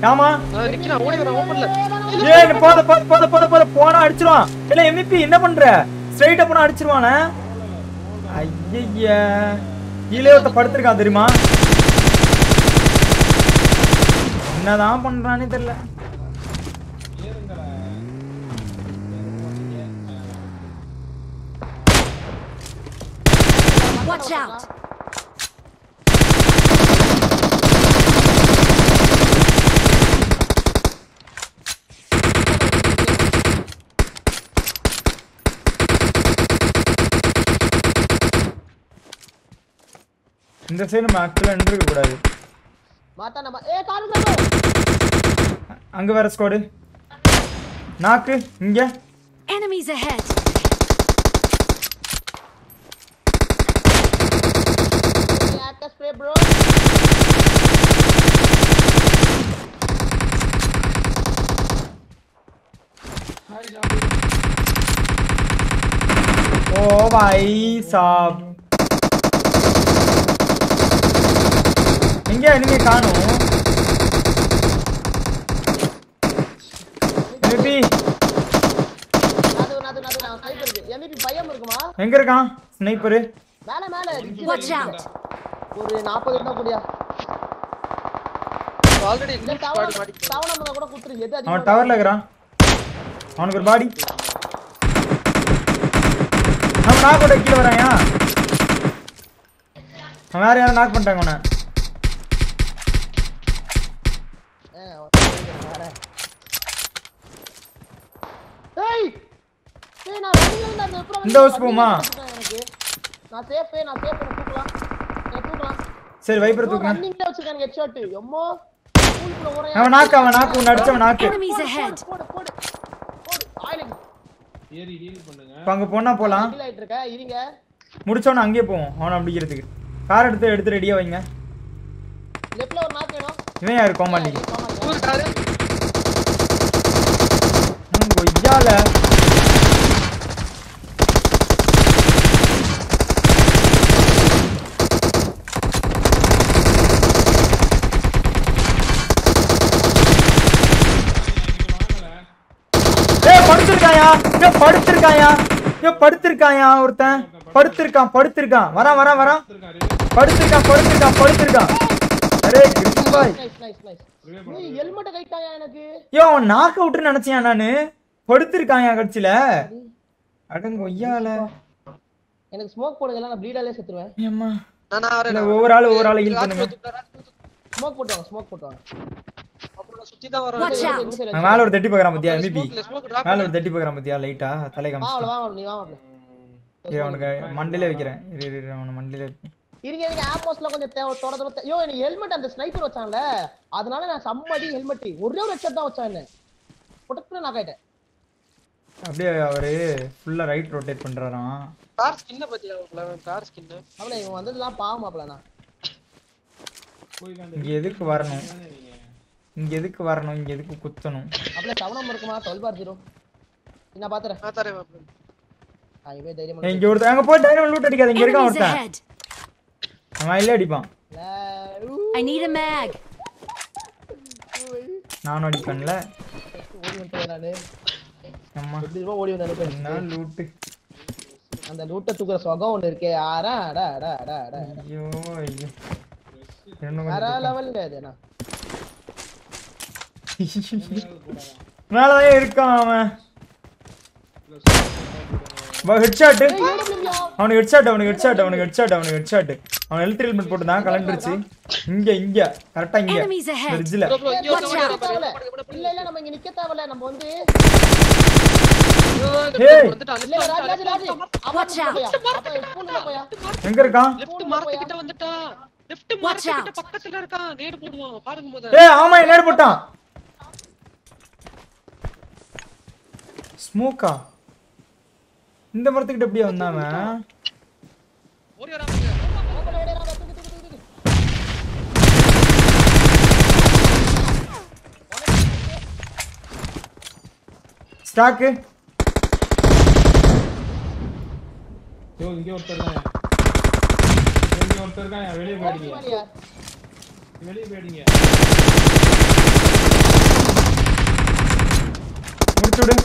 ஆமா நான் நிக்கிறேன் ஓடி வரேன் ஓப்பன்ல ஏய் இங்க போத போத போத போத போத போனா அடிச்சிருவான் இல்ல எம்விபி என்ன பண்ற ஸ்ட்ரைட்டா போனா அடிச்சிருவானே ஐயய்யா கீழே ஒருத்த படுத்திருக்கான் தெரியுமா என்னதான் பண்றானே தெரியல Watch out! இந்த சைடு நம்ம ஆக்சுவலா நின்றுக்க கூடாது மாத்தா நம்ம ஏ காரு காரு அங்க வேற ஸ்குவாடு நாக்கு இங்க Enemies ahead! ஆக்க ஸ்ப்ரே ப்ரோ ओ भाई साहब எங்க எனிமே காணும் எம்பி அது அது அது நான் ஸ்னைப்பர் இருக்கு எம்விபி பயம் இருக்குமா எங்க இருக்கான் ஸ்னைப்பரு மேல மேல Watch out! ஒரு 40 இருந்தா கூடியா ஆல்ரெடி இல்ல இந்த ஸ்குவாட் டவர் மாட்டி டவர் நம்ம கூட குத்துரு எது அவன் அதிகமா டவர்ல இருக்கிறான் அவனுக்கு ஒரு பாடி அவன் நாக் கூட கீழே வராயா அவன் வேற யாரும் நாக் பண்ணிட்டாங்க அவனை ஏய், வேற. ஏய் ஏய் நான் வெளிய இருந்தா அந்த அப்புறம் இந்த house போமா? எனக்கு நான் சேஃப் நான் சேஃப் நான் தூக்கலாம் நான் தூக்கலாம் சரி வைப்பரை தூக்குங்க ரன்னிங்ல வச்சிருக்காங்க ஹெட்ஷாட் எம்மோ ஸ்கூலுக்குள்ள ஓரையா அவன் நாக்கு அவன் நாக்கு உன்னை அடிச்சவன் நாக்கு Enemies ahead! போடு போடு போடு ஆயிலுங்க ஏறி ஹீல் பண்ணுங்க இப்போ அங்கே போனா போலாம் ஹீல் ஆயிட்டு இருக்க இருங்க முடிச்சவன அங்கேயே போவோம் அவனை பிடிக்கிறதுக்கு கார் எடுத்து எடுத்து ரெடியா வைங்க லெஃப்ட்ல ஒரு நாக் வேணும் இவன் யாரு கோமாளி ஊர் காரு கொய்யால ஏய் படுத்திருக்காயா ஏ படுத்திருக்காயா ஏ படுத்திருக்காயா ஒருத்தன் படுத்திருக்கான் படுத்திருக்கான் வரான் வரான் வரான் படுத்திருக்கான் படுத்திருக்கான் படுத்திருக்கான் அரே கிருஷ்ணன் பாய் நைஸ் நைஸ் நைஸ் ஏய் ஹெல்மெட் கைட்டாயா எனக்கு ஏ அவன் நாக்க விட்டு நினைச்சியா நானு படுத்திருக்காயா கட்சியில அடங்க ஒய்யால எனக்கு ஸ்மோக் போடுங்க நான் ப்ளீடாலே செத்துருவேன் ஏம்மா நான் நான் வரேன் இல்ல நான் ஒவ்வொரு ஆளு ஒவ்வொரு ஆளு ஹீல் ராஜ் பண்ணுங்க தூக்குறேன், ராஜ் தூக்குறேன். ஸ்மோக் போட்டுவாங்க ஸ்மோக் போட்டுவாங்க அப்புறம் நான் சுத்தி தான் வரேன் Watch out! இந்த side அவன் மேல ஒரு தட்டி பார்க்கறான் பத்தியா எம்பிபி ஸ்மோக்ல ஸ்மோக் டிராப் மேல ஒரு தட்டி பார்க்கறான் பத்தியா லைட்டா தலை வா காமிச்சு வா வா, நீ வா மாப்ள இரு அவனுக்கு மண்டையில வைக்கிறேன் இரு இரு, இரு அவன மண்டையில வைக்கிறேன். இருங்க இருங்க ஆப்போஸ்ட்ல கொஞ்சம் தேவை தொட தொட ஐயோ எனக்கு ஹெல்மெட் அந்த ஸ்னைப்பர் வச்சான்ல அதனால நான் சம்மடி ஹெல்மெட் ஒரே ஒரு ஹெட்செட் தான் வச்சான் என்ன புடக்குன்னு நான் ஆயிட்டேன் அப்படியே அவரு ஃபுல்லா ரைட் ரொட்டேட் பண்றாராம் கார் ஸ்கின்ன பத்தியா கார் ஸ்கின் அவளை இவன் வந்ததுலாம் பாவம் மாப்ள நான் இங்க எதுக்கு வரணும் இங்க எதுக்கு வரணும் இங்க எதுக்கு குத்தணும் அப்படியே சவனம் இருக்குமா டுவெல் பார் ஜீரோ நான் பாத்துறேன் நான் தரேன் மாப்ள. நான் இவே தைரியம் ஏய், இங்க ஒருத்தன் அங்க போய் டைனோ லூட் அடிக்காத இங்க இருக்கான் Enemies ஒருத்தன் ahead! அவன் இல்ல அடிப்பான் I need a mag! நானும் அடிப்பேன்ல ஓடி வந்துட்டேன் நானு அம்மா எப்படி ரூபா ஓடி வந்து என்ன லூட்டு அந்த லூட்டை தூக்குற சுகம் ஒண்ணு இருக்கே ஆடா அடா அடா அடா அடா ஐயோ ஐயோ இன்னும் வேற கொஞ்சம் லெவல்ல அது என்ன மேலதான் இருக்கான் அவன் ஹெட்ஷாட் அவனுக்கு ஹெட்ஷாட் அவனுக்கு ஹெட்ஷாட் அவனுக்கு ஹெட்ஷாட் அவனுக்கு ஹெட்ஷாட் அவன் ஹெல்த் ஹெல்மெட் போட்டு தான் கலண்டுருச்சு இங்க இங்க கரெக்டா இங்க Enemies ahead. பிரிட்ஜ்ல bro, bro, இங்க Watch ஒருத்தன் out. ஓடி வரான் தேவையில்ல. இல்ல இல்ல நம்ம இங்க நிக்க தேவையில்ல நம்ம வந்து ஐயோ, இந்த Hey. bro வந்துட்டான், இல்ல left ராஜ் ராஜ் ராஜ் வந்துட்டான். Watch out. ஸ்கூல்ல போயா எங்க இருக்கான் left மரத்துக்கிட்ட வந்துட்டான் left Watch மரத்துக்கிட்ட out. பக்கத்துல இருக்கான் நேடு போடுவான் பாருங்க முத ஏய் ஆமா என்ன போட்டான் ஸ்மோக்கா இந்த மரத்துக்கிட்ட எப்படியா வந்தாவன் ஓடி வராங்க ஸ்டாக்கு யோ இங்க ஒருத்தர் தான் இங்க ஒருத்தர் இருக்கான் வெளியே போயிடுங்க வெளியே போயிடுங்க முடிச்சு விடு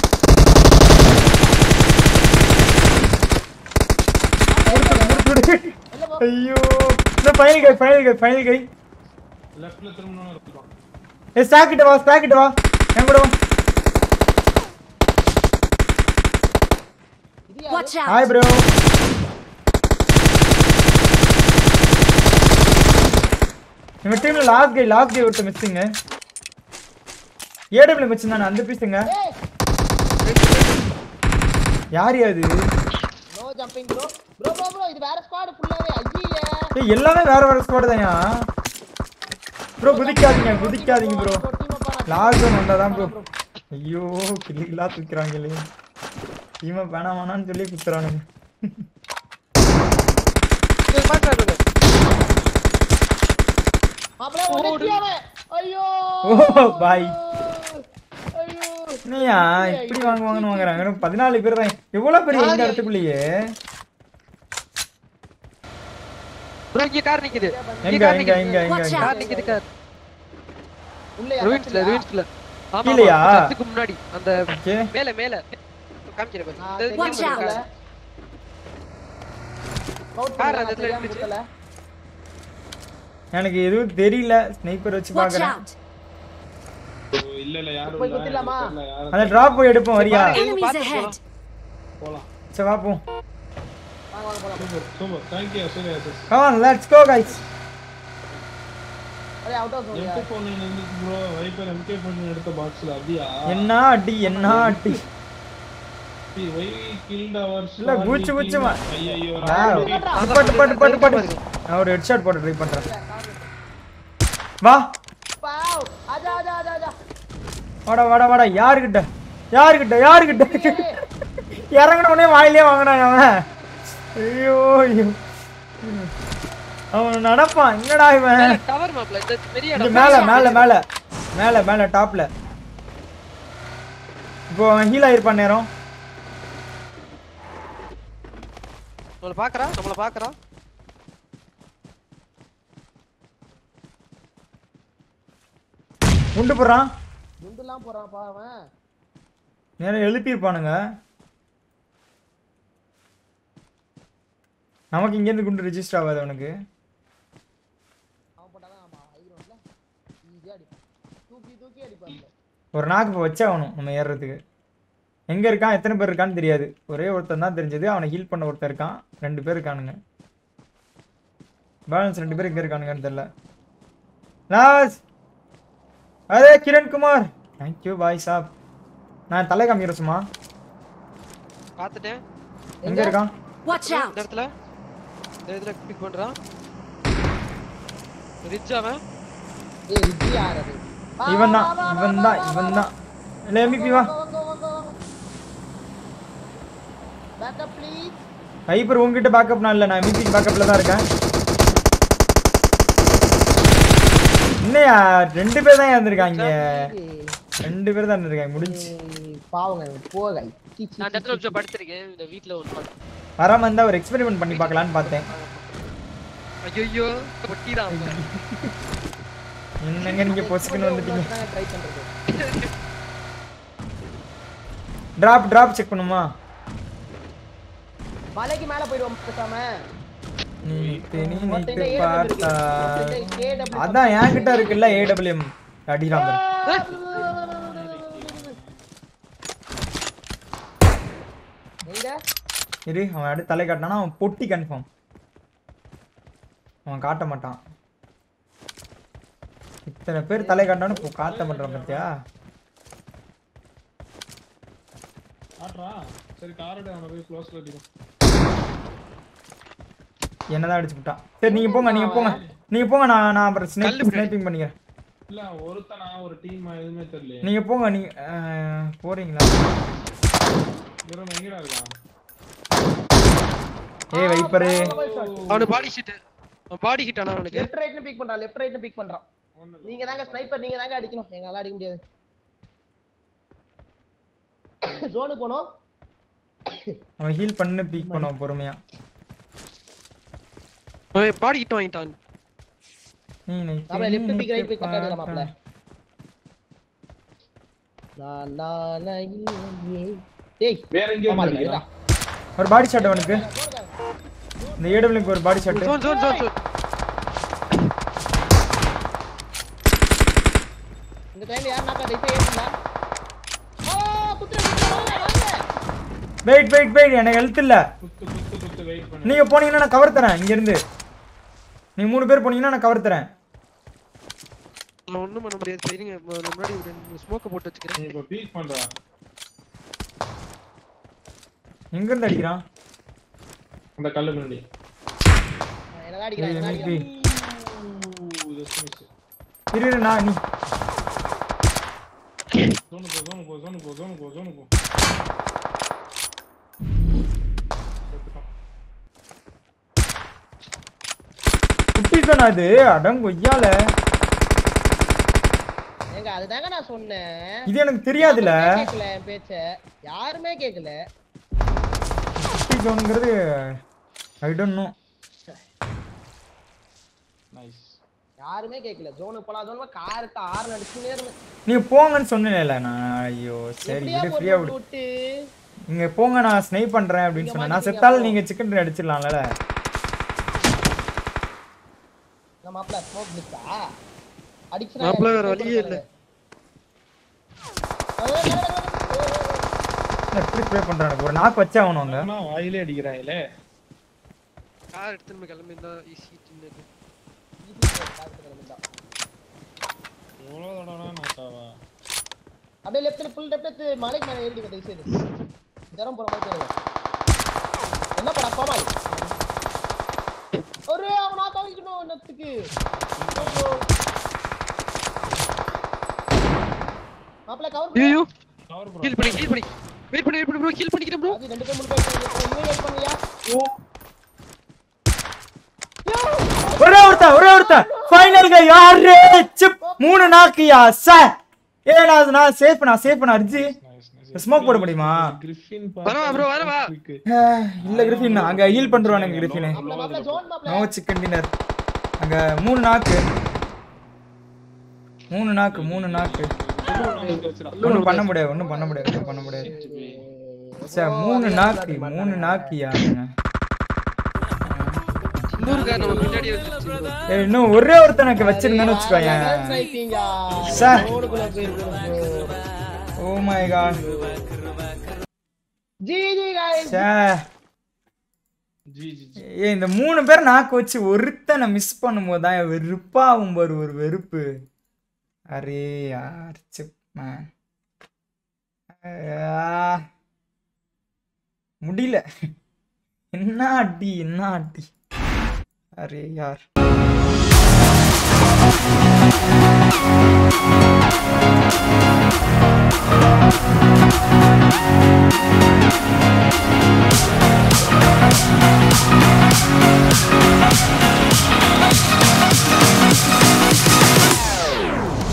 முடிச்சு விடு, முடிச்சு விடு ஐயோ இந்த ஃபைனல் கை ஃபைனல் கை ஃபைனல் கை லெஃப்ட்ல திரும்பணும் இருக்கும் ஏ ஸ்டாக் கிட்ட வா ஸ்டாக் கிட்ட வா என் கூட வா இது யாரு? Watch out! ஹாய் ப்ரோ நம்ம டீம்ல லாஸ்ட் கை லாஸ்ட் கை ஒருத்த மிஸ்ஸிங்க ஏடபிள்யூ மிஸ் தானே அந்த பீஸுங்க ஏய் யார் அது no jumping bro bro bro bro இது வேற ஸ்குவாட் ஃபுல்லாவே ஐயே ஏய் எல்லாமே வேற வேற ஸ்குவாட் தான்யா ப்ரோ குதிக்காதீங்க குதிக்காதீங்க ப்ரோ லாஸ்ட் ஒன் வந்தாதான் ப்ரோ ஐயோ கிளிகளா தூக்குறாங்களே டீமை வேணாம் வேணாம்னு சொல்லி குத்துறானுங்க இங்க பாக்குறாரு இவரு. மாப்ள ஒரே அவன் ஐயோ ஓ பாய் ஐயோ என்னையா இப்படி வாங்குவாங்கன்னு வாங்குறாங்க இன்னும் பதினாலு பேர் தான் எவ்வளவு பெரிய இந்த இடத்துக்குள்ளேயே bro, இங்க கார் நிக்குது இங்க எங்க கார் எங்க நிக்குது எங்க எங்க Watch எங்க out. கார் நிக்குது கார் உள்ள ருவின்ஸ்ல ருவின்ஸ்ல ஆமா கீழயா? ஆமா, அதுக்கு முன்னாடி அந்த ஓகே மேல மேல காமிக்கிறேன் பாரு. இந்த Watch கீழ out. இருக்காரு. கார் அந்த இடத்துல இருந்துச்சு. எனக்கு எதுவும் தெரியல ஸ்னைப்பர் வச்சு Watch பாக்குறேன் out! ஓ, இல்ல இல்ல யாரும் போய் இல்ல, குத்திடலாமா? தெரியல, யாரும் அந்த டிராப் போய் எடுப்போம் வரியா Enemies பார்த்து ahead! போலாம் சரி வாப்போம் super super thank you Surya sir come on let's go guys அரே அவுட் ஆஃப் எம்கே போன் இருந்துச்சு ப்ரோ வைப்பர் எம்கே போன் எடுத்த பாக்ஸ்ல அப்படியா என்ன அடி என்ன அடி வை கில்ட் அவர்ஸ் இல்ல, பூச்சு பூச்சு மா- ஐயோ Wow. பட்டு பட்டு பட்டு பட்டு நான் ஒரு ஹெட்ஷாட் போட்டு ட்ரை பண்றேன் வா பாவ் ஆஜா ஆஜா ஆஜா ஆஜா வாடா வாடா வாடா யாருக்கிட்ட யாருக்கிட்ட யாருக்கிட்ட இறங்கின உடனே வாயிலே வாங்கினான் அவன் ஐயோ ஐயோ அவன் நடப்பான் என்னடா இவன் மேல டவர் மாப்ல இந்த பெரிய இங்க இடம் மேல மேல மேல மேல மேல டாப்ல இப்போ ஹீல் ஆயிருப்பான் நேரம் நம்மள பாக்குறா நம்மள பாக்குறா குண்டு போடுறான் குண்டுலாம் போறான் பா அவன் நேரம் எழுப்பியிருப்பானுங்க நமக்கு இங்கேருந்து குண்டு ரெஜிஸ்டர் ஆகாது அவனுக்கு அவன் போட்டாதான் ஆமா ஹைக்ரவுண்ட்ல ஈஸியா அடிப்பான் தூக்கி தூக்கி அடிப்பான் ஒரு நாக்கு இப்போ வச்சாகணும் நம்ம ஏறுறதுக்கு எங்கே இருக்கான் எத்தனை பேர் இருக்கான்னு தெரியாது ஒரே ஒருத்தன் தான் தெரிஞ்சது அவனை ஹீல் பண்ண ஒருத்தன் இருக்கான் ரெண்டு பேர் இருக்கானுங்க பேலன்ஸ் ரெண்டு பேர் எங்கே இருக்கானுங்கன்னு தெரியல லாஸ் அரே கிரண் குமார் தேங்க்யூ பாய் சாப் நான் தலை காமிக்கிறேன் சும்மா பாத்துட்டேன் எங்கே இருக்கான் Watch இந்த out! இடத்துல இந்த இடத்துல பிக் பண்றான் ரிச் அவன் ஏய் ரிஜி யார் அது இவன் தான் இவன் தான் இவன் தான் இல்லை எம்பிபி வா பேக்கப் ப்ளீஸ் ஹைப்பர் உங்ககிட்ட பேக்கப் நான் இல்லை நான் எம்பிபி பேக்கப்பில் தான் இருக்கேன் என்னையா ரெண்டு பேர் தான் இருந்திருக்காங்க ரெண்டு பேர் தான் இருந்திருக்காங்க முடிஞ்சு பாவங்க போகை நான் அந்த இடத்துல கொஞ்சம் படுத்திருக்கேன் இந்த வீட்ல ஒரு பாடு வராம இருந்தா ஒரு எக்ஸ்பெரிமெண்ட் பண்ணி பார்க்கலான்னு பார்த்தேன் ஐயோ ஒட்டிதான் அவன். என்னங்க நீங்க பொசுக்குன்னு வந்துட்டீங்க ட்ரை பண்றது டிராப் டிராப் செக் பண்ணுமா மலைக்கு மேல போயிடுவோம் பேசாம நீத்து நீ மொத்தம் நீத்து இந்த AW இருக்கு. பார்த்தா மொத்தம் இந்த AW அதான் என்கிட்ட இருக்குல்ல ஏடபிள்யூஎம் அடிக்கிறாங்க எங்க இரு அவன் அடுத்து தலை காட்டினானா அவன் பொட்டி கன்ஃபார்ம் அவன் காட்ட மாட்டான் இத்தனை பேர் தலை காட்டானு இப்போ காட்ட மாட்டான் பார்த்தியா ஆட்ரா சரி காரடு அவனை போய் க்ளோஸ்ல அடிக்கும் என்னதான் அடிச்சு விட்டான் சரி நீங்க போங்க நீங்க போங்க நீங்க போங்க நான் நான் அப்புறம் ஸ்னைப் ஸ்னைப்பிங் பண்ணிக்கிறேன் இல்ல ஒருத்தனா ஒரு டீம் எதுவுமே தெரியல நீங்க போங்க நீங்க அஹ், போறீங்களா இவன் எங்கடா இருக்கான் ஏய் வைப்பரு அவனு பாடி ஷீட் அவன் பாடி ஹிட் ஆனா அவனுக்கு லெஃப்ட் ரைட்ல பிக் பண்றான் லெஃப்ட் ரைட்ல பிக் பண்றான் நீங்க தாங்க ஸ்னைப்பர் நீங்க தாங்க அடிக்கணும் எங்களால அடிக்க முடியாது ஜோனுக்கு போனோம் அவன் ஹீல் பண்ணு பீக் பண்ணுவான் பொறுமையா அவன் பாடி ஹிட் வாங்கிட்டான் நீ நினைத்து அவன் லெஃப்ட் பிக் ரைட் நினைத்து பிக் கட்டாடி மாப்ள பார்த்தா. நான் நானா இல்லையே. டேய் வேற எங்கேயோ ஆமா, அடிக்கிறான். இருடா. ஒரு பாடி ஷாட் அவனுக்கு இந்த ஏடபிள்யூக்கு ஒரு body shot zone zone zone zone இந்த டைம்ல யார் நாக்கா டைப்பே ஏத்துனா ஆ குத்துற குத்துற வாங்க வாங்க வெயிட் வெயிட் வெயிட் எனக்கு ஹெல்த் இல்ல குத்து குத்து குத்து வெயிட் பண்ணு நீங்க போனீங்கன்னா நான் கவர் தரேன் இங்க இருந்து நீங்க மூணு பேர் போனீங்கன்னா நான் கவர் தரேன் நான் ஒண்ணும் பண்ண முடியாது சரிங்க நான் முன்னாடி ஒரு ரெண்டு ஸ்மோக்க போட்டு நீ வச்சுக்கிறேன் இப்போ பீக் பண்றா எங்க இருந்து அடிக்கிறான் அந்த கல்லு முன்னாடி என்ன அடிக்கிறான் என்ன ஏய், அடிக்கிறான் ஊ, just miss. இரு இரு, நான் நீ zone போ zone போ zone போ zone போ zone போ செத்துட்டான். குட்டிக்கணும் அது அடம் கொய்யால ஏங்க அதுதாங்க நான் சொன்னேன் இது எனக்கு தெரியாதுல யாருமே கேக்கல என் பேச்ச யாருமே கேக்கல குட்டிக்கணுங்கிறது ஐ டோன்ட் நோ Nice. யாருமே கேக்கல ஜோனுக்கு போலாம் ஜோன் காருக்கு ஆறு அடிச்சுனே இருந்தேன் நீங்க போங்கன்னு சொன்னேன்ல நான் ஐயோ சரி எப்படியா விடு போட்டு ஃப்ரீயா விடு விட்டு நீங்க போங்க நான் ஸ்னைப் பண்றேன் அப்படின்னு சொன்னேன் நான் செத்தாலும் நீங்க சிக்கன் அடிச்சிடலாம்ல நம்ம மாப்ள ஸ்மோக் பிளிக்கா அடிச்சுனா மாப்ள வேற வழியே இல்ல. எப்படி ப்ளே பண்றான் எனக்கு ஒரு நாக்கு வச்சே ஆகணும் அங்க ஆனா வாயிலே அடிக்கிறாங்களே கார் எடுத்து நம்ம கிளம்பி இருந்தா ஈஸி தின்னது எவ்வளவு தடவை நாக்காவா அப்படியே லெஃப்ட்ல ஃபுல் லெஃப்ட் மலைக்கு மேல ஏறிடுங்க தயவு செய்து ஜரம் போற மாதிரி தெரியும் என்ன படா கோமாளி ஒரு அவன் நான் தவிக்கணும் என்னத்துக்கு மாப்பிள்ள கவர் ஐயோ கவர் ப்ரோ ஹீல் பண்ணி ஹீல் பண்ணி வெயிட் பண்ணி வெயிட் பண்ணி ப்ரோ ஹீல் பண்ணிக்கிறேன் ப்ரோ அது ரெண்டு பேர் மூணு பேர் இவன் வெயிட் பண்ணியா ஒரே ஒருத்தன் ஒரே ஒருத்தன் ஃபைனல்ங்க யாரு சிப் மூணு நாக்கியா சார் ஏ நான் நான் சேஃப் நான் சேஃப் நான் அர்ஜி ஸ்மோக் போட முடியுமா கிரிஃபின் வரவா bro, வரவா? ஆஹ், இல்ல கிரிஃபின் அங்க ஹீல் பண்றானுங்க கிரிஃபின் மாப்பிள்ள மாப்பிள்ள ஜோன் மாப்பிள்ள நோ சிக்கன் டின்னர் அங்க மூணு நாக்கு மூணு நாக்கு மூணு நாக்கு ஒண்ணும் பண்ண முடியாது ஒண்ணும் பண்ண முடியாது ஒண்ணும் பண்ண முடியாது சார் மூணு நாக்கு மூணு நாக்கியா இன்னொரு கார் நம்ம பின்னாடி வந்துருச்சு bro. ஏய், இன்னும் ஒரே ஒருத்தனுக்கு வச்சிருந்தேன்னு வச்சுக்கோயேன் சார். ரோடுக்குள்ள போயிருக்கோம் oh my God G G guys G G G ஏய் இந்த மூணு பேர் நாக்கு வச்சு ஒருத்தனை மிஸ் பண்ணும்போது தான் வெறுப்பாகும் பாரு ஒரு வெறுப்பு அரே யார் சிப் மேன் முடியல என்ன அடி என்ன அடி அரே யார்